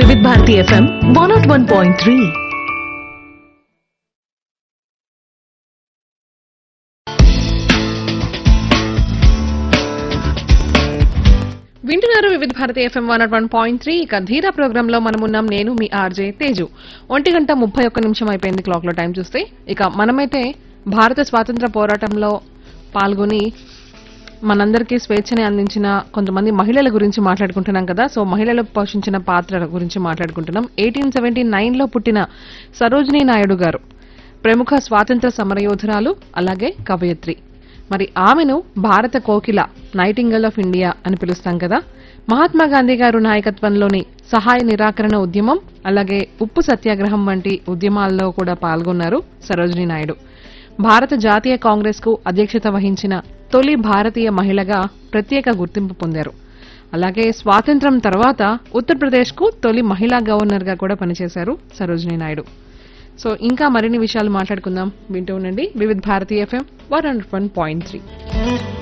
వివిధ Bharati FM one not one point three వింటున్నారు Vividh Bharati FM one one point three ఇక Dheera programme లో మనం ఉన్నాం నేను మీ ఆర్జే తేజు ఒంటి గంట ముప్పై ఒక్క నిమిషం అయిపోయింది క్లాక్ లో టైం చూస్తే ఇక మనమైతే భారత స్వాతంత్ర పోరాటంలో పాల్గొని మనందరికీ స్వేచ్ఛని అందించిన కొంతమంది మహిళల గురించి మాట్లాడుకుంటున్నాం కదా సో మహిళలు పోషించిన పాత్ర గురించి మాట్లాడుకుంటున్నాం ఎయిటీన్ సెవెంటీ నైన్ లో పుట్టిన సరోజినీ నాయుడు గారు ప్రముఖ స్వాతంత్ర సమరయోధురాలు అలాగే కవయత్రి మరి ఆమెను భారత కోకిల నైటింగల్ ఆఫ్ ఇండియా అని పిలుస్తాం కదా మహాత్మా గాంధీ గారు నాయకత్వంలోని సహాయ నిరాకరణ ఉద్యమం అలాగే ఉప్పు సత్యాగ్రహం వంటి ఉద్యమాల్లో కూడా పాల్గొన్నారు సరోజినీ నాయుడు భారత జాతీయ కాంగ్రెస్ కు అధ్యక్షత వహించిన తొలి భారతీయ మహిళగా ప్రత్యేక గుర్తింపు పొందారు అలాగే స్వాతంత్రం తర్వాత ఉత్తరప్రదేశ్ కు తొలి మహిళా గవర్నర్ గా కూడా పనిచేశారు సరోజినీ నాయుడు సో ఇంకా మరిన్ని విషయాలు మాట్లాడుకుందాం వింటూ ఉండండి Vividh Bharati FM one hundred one point three